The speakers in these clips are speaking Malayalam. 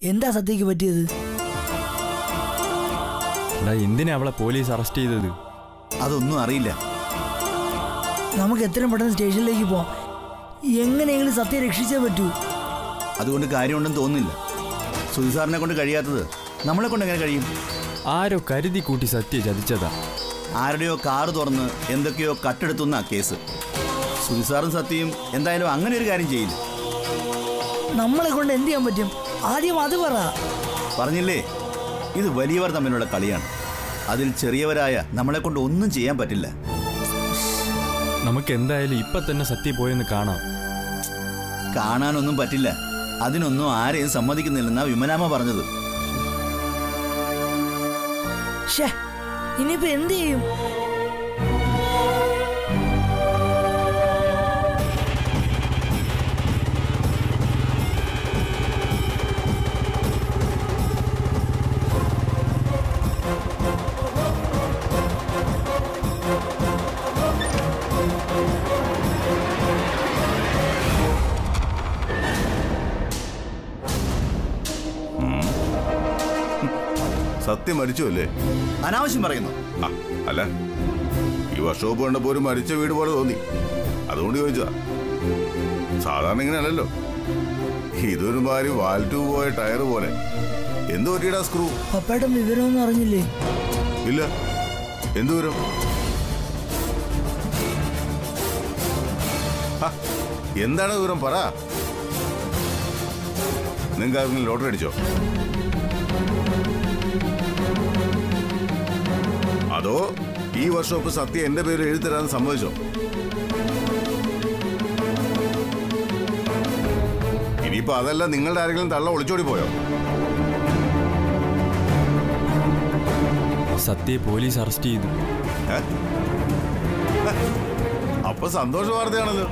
എന്താ സത്യക്ക് പറ്റിയത് എടാ എന്തിനാ അവളെ പോലീസ് അറസ്റ്റ് ചെയ്തത് അതൊന്നും അറിയില്ല നമുക്ക് എത്രയും പെട്ടെന്ന് സ്റ്റേഷനിലേക്ക് പോവാം എങ്ങനെയെങ്കിലും സത്യം രക്ഷിച്ചേ പറ്റൂ അതുകൊണ്ട് കാര്യമുണ്ടെന്ന് തോന്നുന്നില്ല സുധി സാറിനെ കൊണ്ട് കഴിയാത്തത് നമ്മളെ കൊണ്ട് എങ്ങനെ കഴിയും ആരോ കരുതി കൂട്ടി സത്യ ചതിച്ചതാ ആരുടെയോ കാറ് തുറന്ന് എന്തൊക്കെയോ കട്ടെടുത്തുന്ന കേസ് സുധി സാറും സത്യയും എന്തായാലും അങ്ങനെ ഒരു കാര്യം ചെയ്യില്ല നമ്മളെ കൊണ്ട് എന്ത് ചെയ്യാൻ പറ്റും ആദ്യം അത് പറ പറഞ്ഞില്ലേ ഇത് വലിയവർ തമ്മിലുള്ള കളിയാണ് അതിൽ ചെറിയവരായ നമ്മളെ കൊണ്ട് ഒന്നും ചെയ്യാൻ പറ്റില്ല നമുക്ക് എന്തായാലും ഇപ്പൊ തന്നെ സത്യ പോയെന്ന് കാണാം കാണാനൊന്നും പറ്റില്ല അതിനൊന്നും ആരെയും സമ്മതിക്കുന്നില്ലെന്നാ വിമലാമ്മ പറഞ്ഞത് ഷേ ഇനിയിപ്പോ എന്ത് ചെയ്യും സത്യം മരിച്ചു അല്ലേ അനാവശ്യം പറയുന്നു ആ അല്ല ഈ വർഷോപ്പ് കണ്ടപ്പോ ഒരു മരിച്ച വീട് പോലെ തോന്നി അതുകൊണ്ട് ചോദിച്ചതാ സാധാരണ ഇങ്ങനെ അല്ലല്ലോ ഇതൊരു മാതിരി വാൽറ്റു പോയ ടയർ പോലെ എന്ത് പറ്റിയടാ സ്ക്രൂ പപ്പേട്ടൻ വിവരമൊന്നും അറിഞ്ഞില്ലേ ഇല്ല എന്ത് വരും എന്താണ് വിവരം പറ നിങ്ങൾക്ക് ആർക്കെങ്കിലും ലോട്ടറി അടിച്ചോ അതോ ഈ വർഷോപ്പ് സത്യം എന്റെ പേര് എഴുതരാൻ സമ്മതിച്ചോ ഇനിയിപ്പോ അതല്ല നിങ്ങളുടെ ആരെങ്കിലും തള്ള ഒളിച്ചോടി പോയോ സത്യയെ പോലീസ് അറസ്റ്റ് ചെയ്തു ഏ? അപ്പൊ സന്തോഷ വാർത്തയാണല്ലോ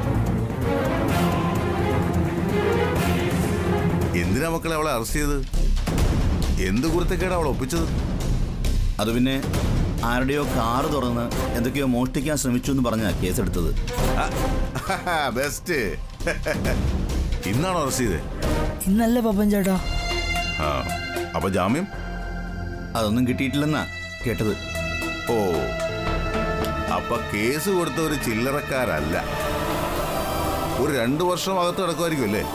എന്തിനാ മക്കളെ അവളെ അറസ്റ്റ് ചെയ്തത് എന്ത് കുരുത്തക്കേടാ അവളെ ഒപ്പിച്ചത് അത് പിന്നെ ആരുടെയോ കാറ് തുറന്ന് എന്തൊക്കെയോ മോഷ്ടിക്കാൻ ശ്രമിച്ചു എന്ന് പറഞ്ഞാ കേസെടുത്തത് ബെസ്റ്റ് ഇന്നാണോ അറസ്റ്റ് ചെയ്തേ ഇന്നല്ലേ പപ്പൻ ചേട്ടാ ആ അപ്പൊ ജാമ്യം അതൊന്നും കിട്ടിയിട്ടില്ലെന്നാ കേട്ടത് ഓ അപ്പൊ കേസ് കൊടുത്ത ഒരു ചില്ലറക്കാരല്ല ഒരു രണ്ടു വർഷം അകത്ത് കിടക്കുമായിരിക്കും അല്ലേ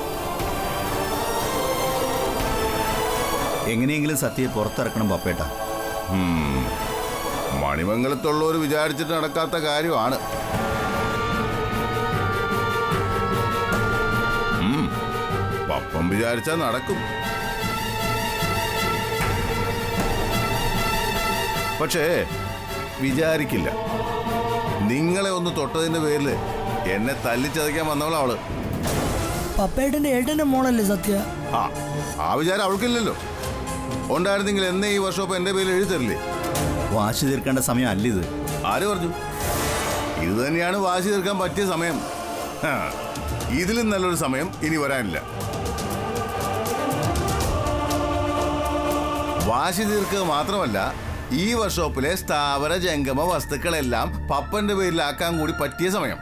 എങ്ങനെയെങ്കിലും സത്യയെ പുറത്തിറക്കണം പപ്പേട്ട ഉം. മണിമംഗലത്തുള്ളവർ വിചാരിച്ചിട്ട് നടക്കാത്ത കാര്യമാണ് ഉം. പപ്പം വിചാരിച്ചാൽ നടക്കും പക്ഷേ വിചാരിക്കില്ല നിങ്ങളെ ഒന്ന് തൊട്ടതിന്റെ പേരില് എന്നെ തല്ലിച്ചതയ്ക്കാൻ വന്നവളാ അവള് പപ്പേട്ടന്റെ ഏട്ടന്റെ മോളല്ലേ സത്യ ആ ആ വിചാരം അവൾക്കില്ലല്ലോ ഉണ്ടായിരുന്നെങ്കിൽ എന്നെ ഈ വർഷം എന്റെ പേരിൽ എഴുതി തരില്ലേ വാശി തീർക്കേണ്ട സമയം അല്ല ഇത് ആര് പറഞ്ഞു ഇത് തന്നെയാണ് വാശി തീർക്കാൻ പറ്റിയ സമയം ഹാ, ഇതിലും നല്ലൊരു സമയം ഇനി വരാനില്ല വാശി തീർക്കുക മാത്രമല്ല ഈ വർക്ക്ഷോപ്പിലെ സ്ഥാവര ജംഗമ വസ്തുക്കളെല്ലാം പപ്പന്റെ പേരിലാക്കാൻ കൂടി പറ്റിയ സമയം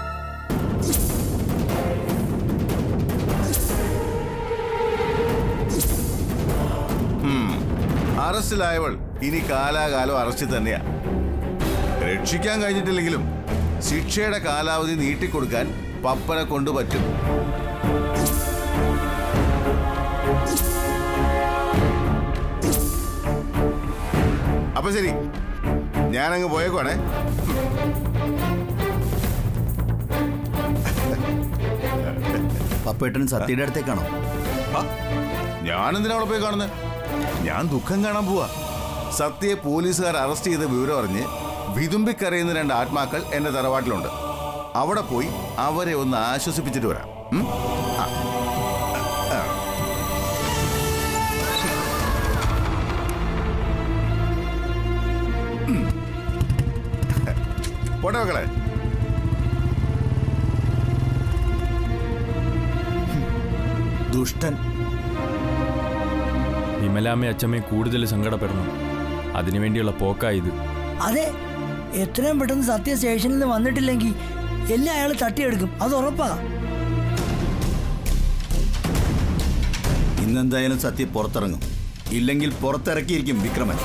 ഉം. അറസ്റ്റിലായവൾ ഇനി കാലാകാലം അറസ്റ്റിൽ തന്നെയാ രക്ഷിക്കാൻ കഴിഞ്ഞിട്ടില്ലെങ്കിലും ശിക്ഷയുടെ കാലാവധി നീട്ടിക്കൊടുക്കാൻ പപ്പനെ കൊണ്ട് പറ്റും അപ്പൊ ശരി ഞാനങ്ങ് പോയേക്കുവാണേ പപ്പേട്ടൻ സത്യയുടെ അടുത്തേക്കാണോ ആ, ഞാനെന്തിനാ അവിടെ പോയി കാണുന്നത് ഞാൻ ദുഃഖം കാണാൻ പോവാ സത്യയെ പോലീസുകാർ അറസ്റ്റ് ചെയ്ത വിവരം അറിഞ്ഞ് വിതുമ്പിക്കരയുന്ന രണ്ട് ആത്മാക്കൾ എന്റെ തറവാട്ടിലുണ്ട് അവിടെ പോയി അവരെ ഒന്ന് ആശ്വസിപ്പിച്ചിട്ട് വരാം ഉം? ആ. ആ. ഉം. പോട്ടെ മക്കളെ ദുഷ്ടൻ വിമലാമ്മയും അച്ഛമ്മയും കൂടുതൽ സങ്കടപ്പെടണം അതിനുവേണ്ടിയുള്ള പോക്കായത് അതെ എത്രയും പെട്ടെന്ന് സത്യ സ്റ്റേഷനിൽ നിന്ന് വന്നിട്ടില്ലെങ്കിൽ എല്ലാം അയാൾ തട്ടിയെടുക്കും അത് ഉറപ്പാ ഇന്നെന്തായാലും സത്യ പുറത്തിറങ്ങും ഇല്ലെങ്കിൽ പുറത്തിറക്കിയിരിക്കും വിക്രമൻ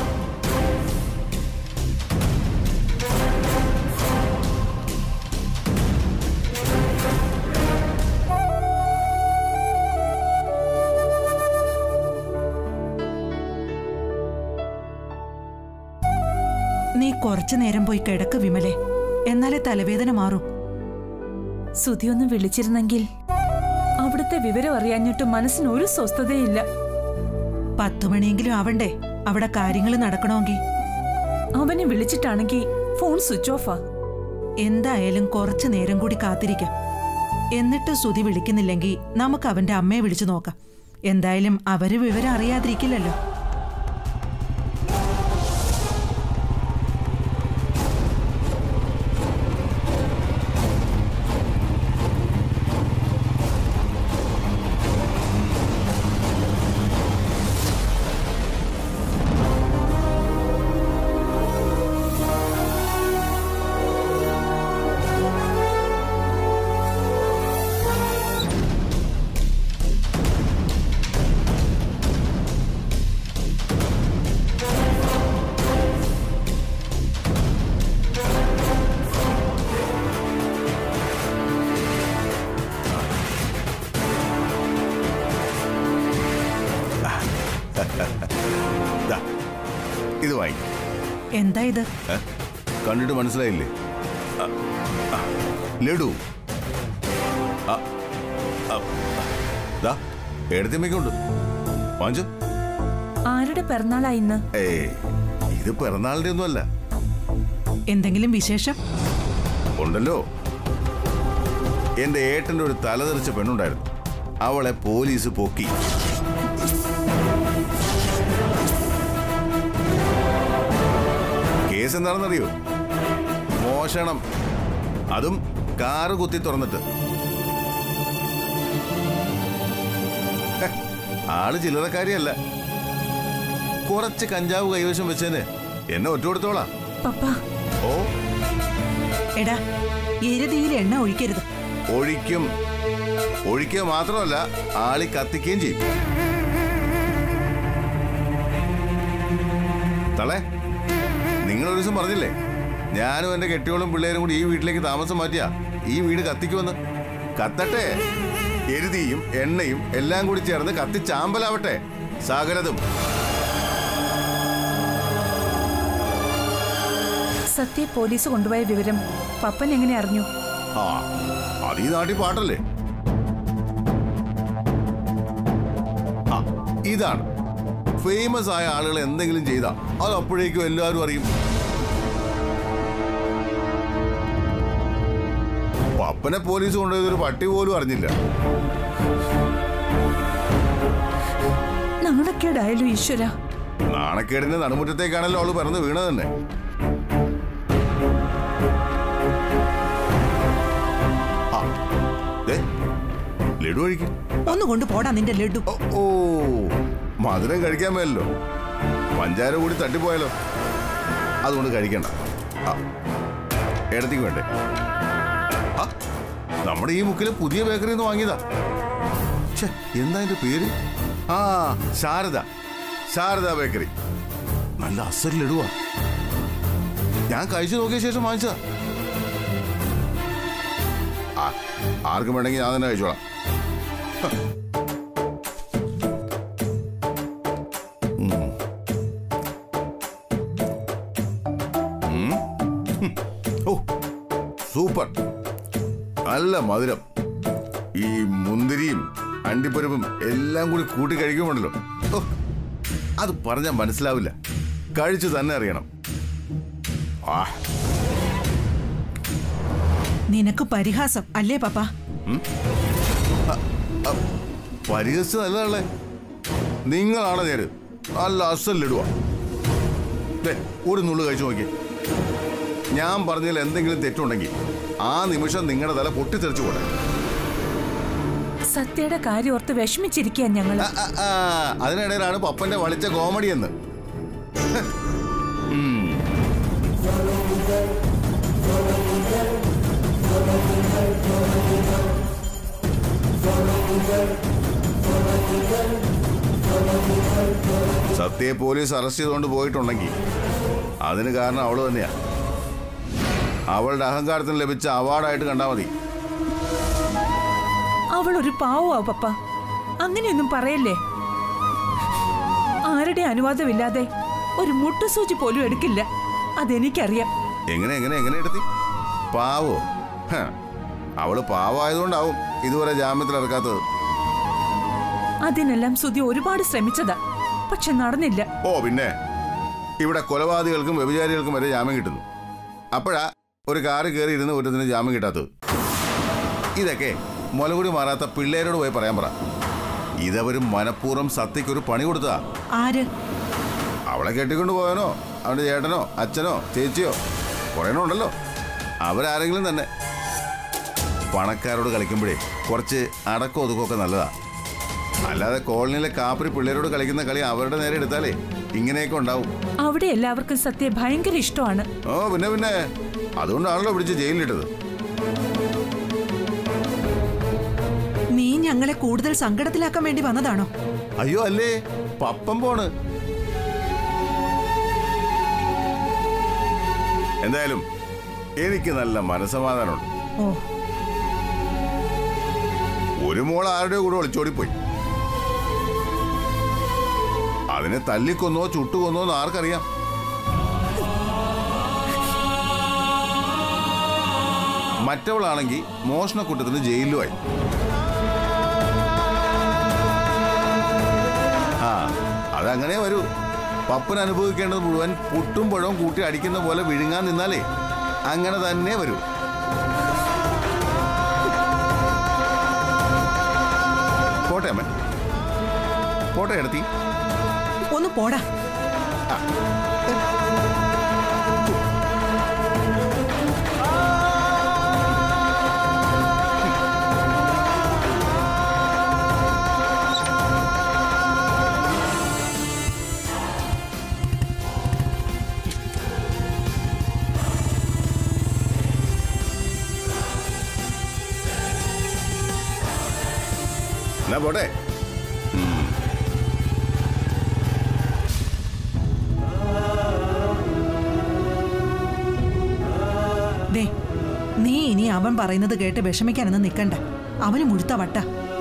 നീ കുറച്ചു നേരം പോയി കിടക്ക് വിമലെ എന്നാലേ തലവേദന മാറൂ സുധി ഒന്ന് വിളിച്ചിരുന്നെങ്കിൽ അവിടുത്തെ വിവരം അറിയാഞ്ഞിട്ട് മനസ്സിന് ഒരു സ്വസ്ഥതയില്ല പത്തു മണിയെങ്കിലും ആവണ്ടേ അവിടെ കാര്യങ്ങൾ നടക്കണമെങ്കിൽ അവനെ വിളിച്ചിട്ടാണെങ്കിൽ ഫോൺ സ്വിച്ച് ഓഫാ എന്തായാലും കുറച്ചു നേരം കൂടി കാത്തിരിക്കാം എന്നിട്ട് സുധി വിളിക്കുന്നില്ലെങ്കിൽ നമുക്ക് അവന്റെ അമ്മയെ വിളിച്ചു നോക്കാം എന്തായാലും അവര് വിവരം അറിയാതിരിക്കില്ലല്ലോ ദാ, ഇത് വാങ്ങി എന്താ ഇത് ഏ? കണ്ടിട്ട് മനസ്സിലായില്ലേ അ, അ, ലഡു അ, അ, ദാ എടുത്തമ്മയ്ക്കുണ്ട് വാങ്ങിച്ചു ആരുടെ പിറന്നാളാ ഇന്ന് ഏ ഇത് പിറന്നാളിന്റെ ഒന്നുമല്ല എന്തെങ്കിലും വിശേഷം ഉണ്ടല്ലോ എന്റെ ഏട്ടന്റെ ഒരു തലതെറിച്ച പെണ്ണുണ്ടായിരുന്നു അവളെ പോലീസ് പൊക്കി കേസ് എന്താണെന്നറിയോ മോഷണം അതും കാറ് കുത്തി തുറന്നിട്ട് ഹെ, ആള് ചില്ലറക്കാരിയല്ല കുറച്ച് കഞ്ചാവ് കൈവശം വെച്ചതിന് എന്നെ ഒറ്റ കൊടുത്തോളാ പപ്പ ഓ എടാ എരുതിയിൽ എണ്ണ ഒഴിക്കരുത് ഒഴിക്കും ഒഴിക്കുക മാത്രമല്ല ആളി കത്തിക്കുകയും ചെയ്യും തളെ നിങ്ങളൊരു ദിവസം പറഞ്ഞില്ലേ ഞാനും എന്റെ കെട്ടിയോളും പിള്ളേരും കൂടി ഈ വീട്ടിലേക്ക് താമസം മാറ്റിയാ ഈ വീട് കത്തിക്കുമെന്ന് കത്തട്ടെ എരുതിയും എണ്ണയും എല്ലാം കൂടി ചേർന്ന് കത്തിച്ചാമ്പലാവട്ടെ സകലതും സത്യെ പോലീസ് കൊണ്ടുപോയ വിവരം പപ്പൻ എങ്ങനെ അറിഞ്ഞു ആ അത് ഈ നാട്ടിൽ പാട്ടല്ലേ ആ ഇതാണ് ഫേമസ് ആയ ആളുകൾ എന്തെങ്കിലും ചെയ്താ അത് അപ്പോഴേക്കും എല്ലാവരും അറിയും പപ്പനെ പോലീസ് കൊണ്ടുപോയത് ഒരു പട്ടി പോലും അറിഞ്ഞില്ല നാണക്കേടായാലോ ഈശ്വര നാണക്കേടിന്റെ നടുമുറ്റത്തേക്കാണല്ലോ അവള് പിറന്ന് വീണത് തന്നെ ആ, ദേ, ലഡു കഴിക്കും ഒന്ന് കൊണ്ട് പോടാ നിന്റെ ലഡു ഓ, ഓ മധുരം കഴിക്കാൻ മേലല്ലോ പഞ്ചാര കൂടി തട്ടിപ്പോയാലോ അതുകൊണ്ട് കഴിക്കണ്ട ആ, ഇടത്തേക്ക് വേണ്ടേ ആ, നമ്മുടെ ഈ മുക്കിലെ പുതിയ ബേക്കറിയിൽ നിന്ന് വാങ്ങിയതാ ഛെ, എന്താ അതിന്റെ പേര് ആ ശാരദ ശാരദ ബേക്കറി നല്ല അസൽ ലഡുവാ ഞാൻ കഴിച്ചു നോക്കിയ ശേഷം വാങ്ങിച്ചതാ ആ, ആർക്കും വേണമെങ്കിൽ ഞാൻ തന്നെ കഴിച്ചോളാം ഓ സൂപ്പർ നല്ല മധുരം ഈ മുന്തിരിയും അണ്ടിപ്പരിപ്പും എല്ലാം കൂടി കൂട്ടി കഴിക്കുമുണ്ടല്ലോ ഓ അത് പറഞ്ഞാൽ മനസ്സിലാവില്ല കഴിച്ചു തന്നെ അറിയണം ആ നിനക്ക് പരിഹാസം അല്ലേ പപ്പ പരിഹസിച്ച് നല്ലതല്ലേ നിങ്ങളാണ് നേര് നല്ല അസലിടുക ഒരു നുള്ളു കഴിച്ചു നോക്കി ഞാൻ പറഞ്ഞതിൽ എന്തെങ്കിലും തെറ്റുണ്ടെങ്കിൽ ആ നിമിഷം നിങ്ങളുടെ തല പൊട്ടിത്തെറിച്ചു പോട്ടെ സത്യയുടെ കാര്യം ഓർത്ത് വിഷമിച്ചിരിക്കുക ഞങ്ങള് ആ, ആ, ആ, അതിനിടയിലാണ് പപ്പന്റെ വളിച്ച കോമഡി എന്ന് ഉം. സത്യയെ പോലീസ് അറസ്റ്റ് ചെയ്തുകൊണ്ട് പോയിട്ടുണ്ടെങ്കിൽ അതിന് കാരണം അവള് തന്നെയാ അവളുടെ അഹങ്കാരത്തിന് ലഭിച്ച അവാർഡായിട്ട് കണ്ടാൽ മതി അവൾ ഒരു പാവമാ പപ്പ അങ്ങനെയൊന്നും പറയല്ലേ ആരുടെ അനുവാദമില്ലാതെ ഒരു മുട്ടുസൂചി പോലും എടുക്കില്ല അതെനിക്കറിയാം എങ്ങനെ എങ്ങനെ എങ്ങനെ എടുത്തി പാവോ ഹ, അവള് പാവമായതുകൊണ്ടാവും ഇതുവരെ ജാമ്യത്തിൽ ഇറക്കാത്തത് അതിനെല്ലാം സുധി ഒരുപാട് ശ്രമിച്ചതാ പക്ഷെ നടന്നില്ല ഓ പിന്നെ ഇവിടെ കൊലപാതകൾക്കും വ്യഭിചാരികൾക്കും വരെ ജാമ്യം കിട്ടുന്നു അപ്പോഴാ ഒരു കാറ് കയറി ഇരുന്ന് ഒരുത്തിന് ജാമ്യം കിട്ടാത്തത് ഇതൊക്കെ മുലകുടി മാറാത്ത പിള്ളേരോട് പോയി പറയാൻ പറ ഇതവരും മനഃപൂർവ്വം സത്യക്കൊരു പണി കൊടുത്തതാ ആര് അവളെ കെട്ടിക്കൊണ്ട് പോകാനോ അവന്റെ ചേട്ടനോ അച്ഛനോ ചേച്ചിയോ കുറേണോ ഉണ്ടല്ലോ അവരാരെങ്കിലും തന്നെ പണക്കാരോട് കളിക്കുമ്പോഴേ കുറച്ച് അടക്കം ഒതുക്കമൊക്കെ നല്ലതാ അല്ലാതെ കോളനിയിലെ കാപ്പരി പിള്ളേരോട് കളിക്കുന്ന കളി അവരുടെ നേരെ എടുത്താലേ ഇങ്ങനെയൊക്കെ ഉണ്ടാവും അവിടെ എല്ലാവർക്കും സത്യ ഭയങ്കര ഇഷ്ടമാണ് ഓ പിന്നെ പിന്നെ അതുകൊണ്ടാണല്ലോ പിടിച്ച് ജയിലിലിട്ടത് നീ ഞങ്ങളെ കൂടുതൽ സങ്കടത്തിലാക്കാൻ വേണ്ടി വന്നതാണോ അയ്യോ അല്ലേ പപ്പം പോണ് എന്തായാലും എനിക്ക് നല്ല മനസമാധാനമുണ്ട് ഓ ഒരു മോൾ ആരുടെയോ കൂടെ ഒളിച്ചോടിപ്പോയി അതിനെ തല്ലിക്കൊന്നോ ചുട്ടുകൊന്നോ എന്ന് ആർക്കറിയാം മറ്റവളാണെങ്കിൽ മോഷണക്കുറ്റത്തിന് ജയിലുമായി ആ അതങ്ങനെ വരൂ പപ്പൻ അനുഭവിക്കേണ്ടത് മുഴുവൻ പുട്ടും പഴവും കൂട്ടി അടിക്കുന്ന പോലെ വിഴുങ്ങാൻ നിന്നാലേ അങ്ങനെ തന്നെ വരൂ പോട്ടെ അമ്മ പോട്ടെ എടുത്തി ഒന്ന് പോടാ എന്നാ പോട്ടെ ദേ നീ ഇനി അവൻ പറയുന്നത് കേട്ട് വിഷമിക്കാനൊന്നും നിൽക്കണ്ട അവന് മുഴുത്ത വട്ട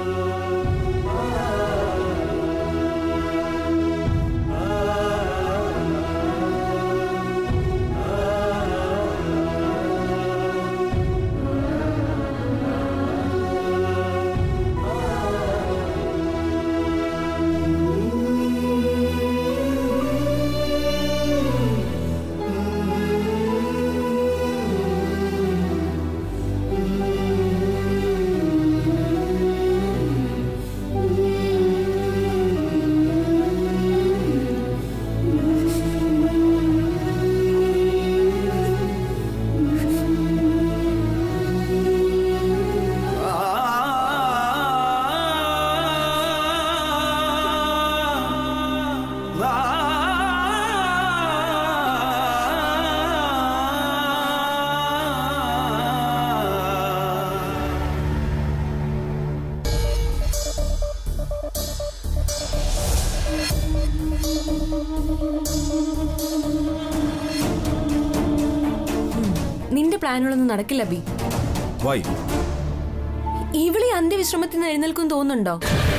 നിന്റെ പ്ലാനുകളൊന്നും നടക്കില്ല ബി വൈ ഇവിളി അന്ത്യവിശ്രമത്തിൽ നിന്ന് എഴുന്നേൽക്കും തോന്നുന്നുണ്ടോ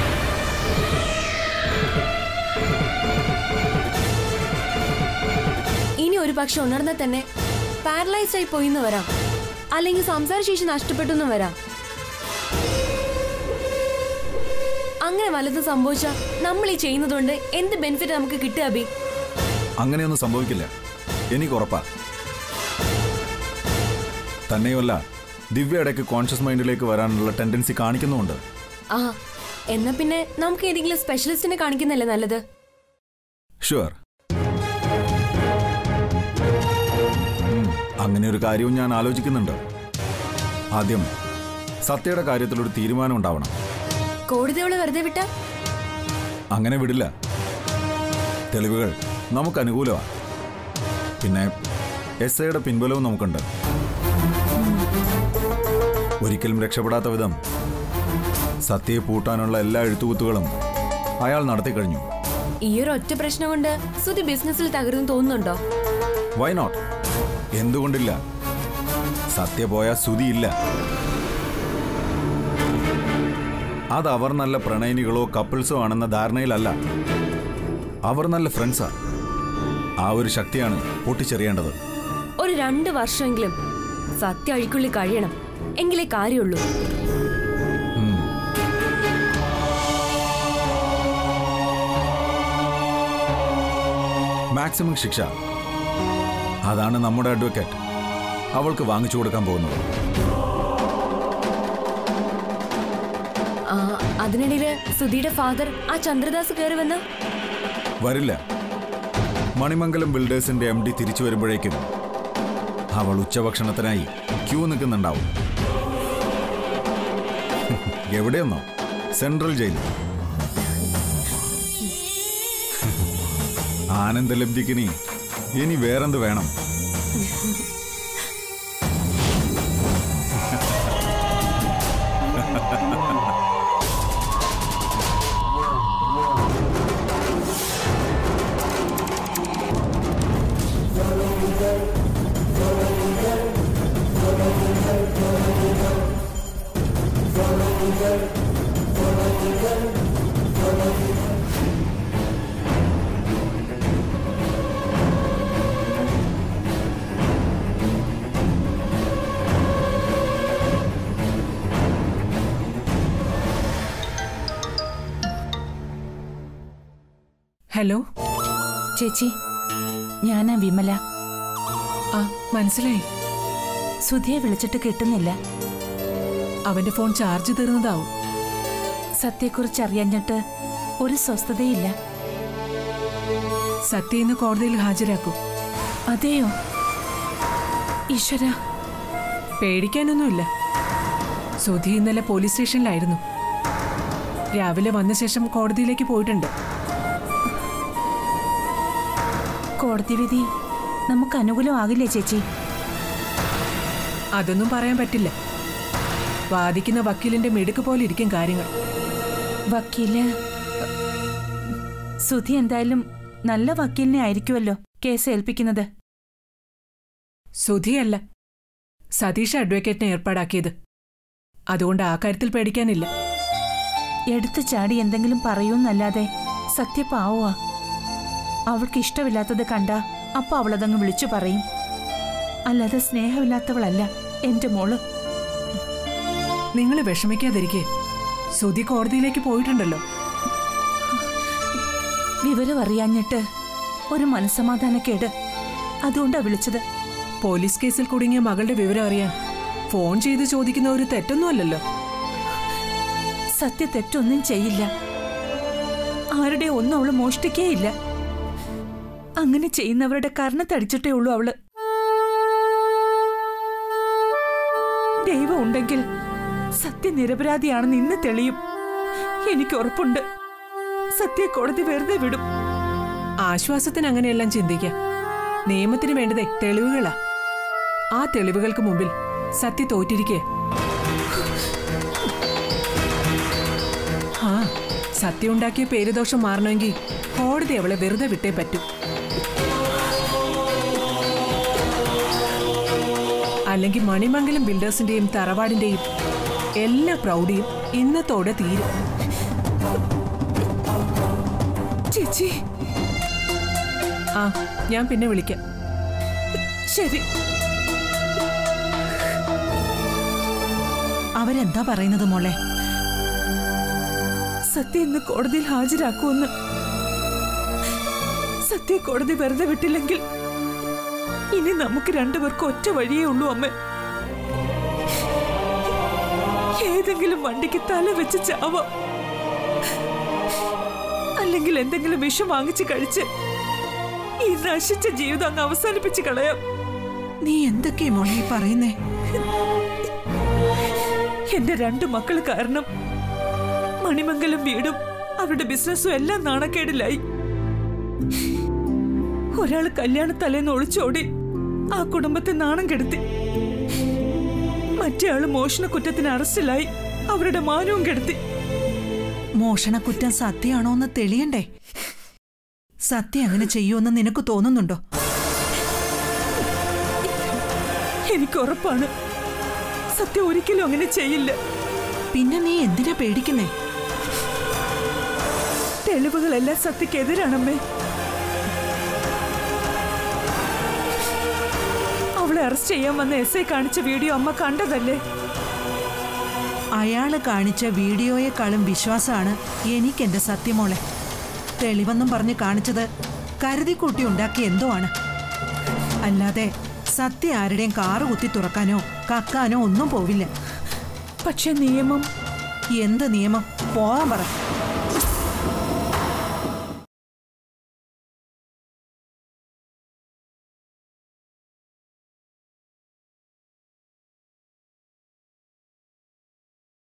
ഇനി ഒരു പക്ഷെ ഉണർന്നാൽ തന്നെ പാരലൈസ് ആയി പോയിന്ന് വരാം അല്ലെങ്കിൽ സംസാരശേഷി നഷ്ടപ്പെട്ടു എന്ന് വരാം അങ്ങനെ വല്ലതും സംഭവിച്ചാൽ നമ്മൾ ഈ ചെയ്യുന്നതുകൊണ്ട് എന്ത് ബെനിഫിറ്റ് നമുക്ക് കിട്ടുക ബി അങ്ങനെയൊന്നും സംഭവിക്കില്ല എനിക്ക് ഉറപ്പാ തന്നെയുമല്ല ദിവ്യ ഇടയ്ക്ക് കോൺഷ്യസ് മൈൻഡിലേക്ക് വരാനുള്ള ടെൻഡൻസി കാണിക്കുന്നുമുണ്ട് ആ എന്നാ പിന്നെ നമുക്ക് ഏതെങ്കിലും സ്പെഷ്യലിസ്റ്റിനെ കാണിക്കുന്നല്ലേ നല്ലത് ഷുവർ അങ്ങനെ ഒരു കാര്യവും ഞാൻ ആലോചിക്കുന്നുണ്ട് ആദ്യം സത്യയുടെ കാര്യത്തിൽ ഒരു തീരുമാനം ഉണ്ടാവണം കോടതിയോളെ വെറുതെ വിട്ടാ അങ്ങനെ വിടില്ല തെളിവുകൾ നമുക്ക് അനുകൂലമാണ് പിന്നെ എസ് ഐയുടെ പിൻബലവും നമുക്കുണ്ട് ഒരിക്കലും രക്ഷപ്പെടാത്ത വിധം സത്യയെ പൂട്ടാനുള്ള എല്ലാ എഴുത്തുകുത്തുകളും അയാൾ നടത്തി കഴിഞ്ഞു ഈ ഒരു ഒറ്റ പ്രശ്നം കൊണ്ട് സുധി ബിസിനസ്സിൽ തകർന്നു തോന്നുന്നുണ്ടോ വൈ നോട്ട് എന്തുകൊണ്ടില്ല സത്യ പോയ സ്തുതിയില്ല അത് അവർ നല്ല പ്രണയിനികളോ കപ്പിൾസോ ആണെന്ന ധാരണയിലല്ല അവർ നല്ല ഫ്രണ്ട്സാ ആ ഒരു ശക്തിയാണ് പൊട്ടിച്ചെറിയേണ്ടത് ഒരു രണ്ട് വർഷമെങ്കിലും സത്യ അഴിക്കുള്ളിൽ കഴിയണം എങ്കിലേ കാര്യമുള്ളൂ ഉം. മാക്സിമം ശിക്ഷ അതാണ് നമ്മുടെ അഡ്വക്കേറ്റ് അവൾക്ക് വാങ്ങിച്ചു കൊടുക്കാൻ പോകുന്നത് ആ, അതിനിടയില് സുധിയുടെ ഫാദർ ആ ചന്ദ്രദാസ് കയറി വന്ന വരില്ല മണിമംഗലം ബിൽഡേഴ്സിന്റെ എം ഡി തിരിച്ചു വരുമ്പോഴേക്കും അവൾ ഉച്ചഭക്ഷണത്തിനായി ക്യൂ നിൽക്കുന്നുണ്ടാവും എവിടെയൊന്നോ സെൻട്രൽ ജയിലിൽ ആനന്ദലബ്ധിക്കിനി ഇനി വേറെന്ത് വേണം ഹലോ ചേച്ചി ഞാനാ വിമല ആ മനസ്സിലായി സുധിയെ വിളിച്ചിട്ട് കിട്ടുന്നില്ല അവന്റെ ഫോൺ ചാർജ് തീർന്നതാവും സത്യയെക്കുറിച്ച് അറിയാഞ്ഞിട്ട് ഒരു സ്വസ്ഥതയില്ല സത്യ ഇന്ന് കോടതിയിൽ ഹാജരാക്കും അതെയോ ഈശ്വര പേടിക്കാനൊന്നുമില്ല സുധി ഇന്നലെ പോലീസ് സ്റ്റേഷനിലായിരുന്നു രാവിലെ വന്ന ശേഷം കോടതിയിലേക്ക് പോയിട്ടുണ്ട് കോടതി വിധി നമുക്ക് അനുകൂലമാകില്ലേ ചേച്ചി അതൊന്നും പറയാൻ പറ്റില്ല വാദിക്കുന്ന വക്കീലിന്റെ മിടുക്ക് പോലെ ഇരിക്കും കാര്യങ്ങൾ വക്കീല് സുധി എന്തായാലും നല്ല വക്കീലിനെ ആയിരിക്കുമല്ലോ കേസ് ഏൽപ്പിക്കുന്നത് സുധിയല്ല സതീഷ് അഡ്വക്കേറ്റിനെ ഏർപ്പാടാക്കിയത് അതുകൊണ്ട് ആ കാര്യത്തിൽ പേടിക്കാനില്ല എടുത്തു ചാടി എന്തെങ്കിലും പറയൂന്നല്ലാതെ സത്യ പാവുക അവൾക്ക് ഇഷ്ടമില്ലാത്തത് കണ്ട അപ്പൊ അവളതങ്ങ് വിളിച്ചു പറയും അല്ലാതെ സ്നേഹമില്ലാത്തവളല്ല എന്റെ മോള് നിങ്ങൾ വിഷമിക്കാതിരിക്കേ സുധി കോടതിയിലേക്ക് പോയിട്ടുണ്ടല്ലോ വിവരം അറിയാഞ്ഞിട്ട് ഒരു മനസ്സമാധാനക്കേട് അതുകൊണ്ടാ വിളിച്ചത് പോലീസ് കേസിൽ കുടുങ്ങിയ മകളുടെ വിവരം അറിയാൻ ഫോൺ ചെയ്ത് ചോദിക്കുന്ന ഒരു തെറ്റൊന്നുമല്ലല്ലോ സത്യ തെറ്റൊന്നും ചെയ്യില്ല ആരുടെ ഒന്നും അവള് മോഷ്ടിക്കേയില്ല അങ്ങനെ ചെയ്യുന്നവരുടെ കർണത്തടിച്ചിട്ടേ ഉള്ളൂ അവള് ദൈവം ഉണ്ടെങ്കിൽ സത്യ നിരപരാധിയാണെന്ന് ഇന്ന് തെളിയും എനിക്ക് ഉറപ്പുണ്ട് സത്യ കോടതി വെറുതെ വിടും ആശ്വാസത്തിന് അങ്ങനെയെല്ലാം ചിന്തിക്കാം നിയമത്തിന് വേണ്ടതേ തെളിവുകളാ ആ തെളിവുകൾക്ക് മുമ്പിൽ സത്യ തോറ്റിരിക്കുക ആ സത്യം ഉണ്ടാക്കിയ പേരുദോഷം മാറണമെങ്കിൽ കോടതി അവളെ വെറുതെ വിട്ടേ പറ്റൂ അല്ലെങ്കിൽ മണിമംഗലം ബിൽഡേഴ്സിന്റെയും തറവാടിന്റെയും എല്ലാ പ്രൗഢിയും ഇന്നത്തോടെ തീരും ചേച്ചി ആ ഞാൻ പിന്നെ വിളിക്കാം ശരി അവരെന്താ പറയുന്നത് മോളെ സത്യ ഇന്ന് കോടതിയിൽ ഹാജരാക്കുമെന്ന് സത്യ കോടതി വെറുതെ വിട്ടില്ലെങ്കിൽ ഇനി നമുക്ക് രണ്ടുപേർക്കും ഒറ്റ വഴിയേ ഉള്ളൂ അമ്മ ഏതെങ്കിലും വണ്ടിക്ക് തല വെച്ച് ചാവാം അല്ലെങ്കിൽ എന്തെങ്കിലും വിഷം വാങ്ങിച്ച് കഴിച്ച് ഈ നശിച്ച ജീവിതം അങ്ങ് അവസാനിപ്പിച്ച് കളയാം നീ എന്തൊക്കെയാ മോളെ ഈ പറയുന്നേ എന്റെ രണ്ട് മക്കൾ കാരണം മണിമംഗലം വീടും അവരുടെ ബിസിനസ്സും എല്ലാം നാണക്കേടിലായി ഒരാൾ കല്യാണ തലേന്ന് ഒളിച്ചോടി ആ കുടുംബത്തെ നാണം കെടുത്തി മറ്റേ ആള് മോഷണ കുറ്റത്തിന് അറസ്റ്റിലായി അവരുടെ മാനവും കെടുത്തി മോഷണക്കുറ്റം സത്യമാണോ എന്ന് തെളിയണ്ടേ സത്യം അങ്ങനെ ചെയ്യുമെന്ന് നിനക്ക് തോന്നുന്നുണ്ടോ എനിക്ക് ഉറപ്പാണ് സത്യം ഒരിക്കലും അങ്ങനെ ചെയ്യില്ല പിന്നെ നീ എന്തിനാ പേടിക്കുന്നേ തെളിവുകളെല്ലാം സത്യക്കെതിരാണമ്മേ അവളെ അറസ്റ്റ് ചെയ്യാൻ വന്ന എസ് ഐ കാണിച്ച വീഡിയോ അമ്മ കണ്ടതല്ലേ അയാള് കാണിച്ച വീഡിയോയെക്കാളും വിശ്വാസമാണ് എനിക്കെന്റെ സത്യമോളെ തെളിവെന്നും പറഞ്ഞ് കാണിച്ചത് കരുതിക്കൂട്ടി ഉണ്ടാക്കിയ എന്തോ ആണ് അല്ലാതെ സത്യം ആരുടെയും കാറ് കുത്തി തുറക്കാനോ കക്കാനോ ഒന്നും പോവില്ല പക്ഷെ നിയമം എന്ത് നിയമം പോവാൻ പറ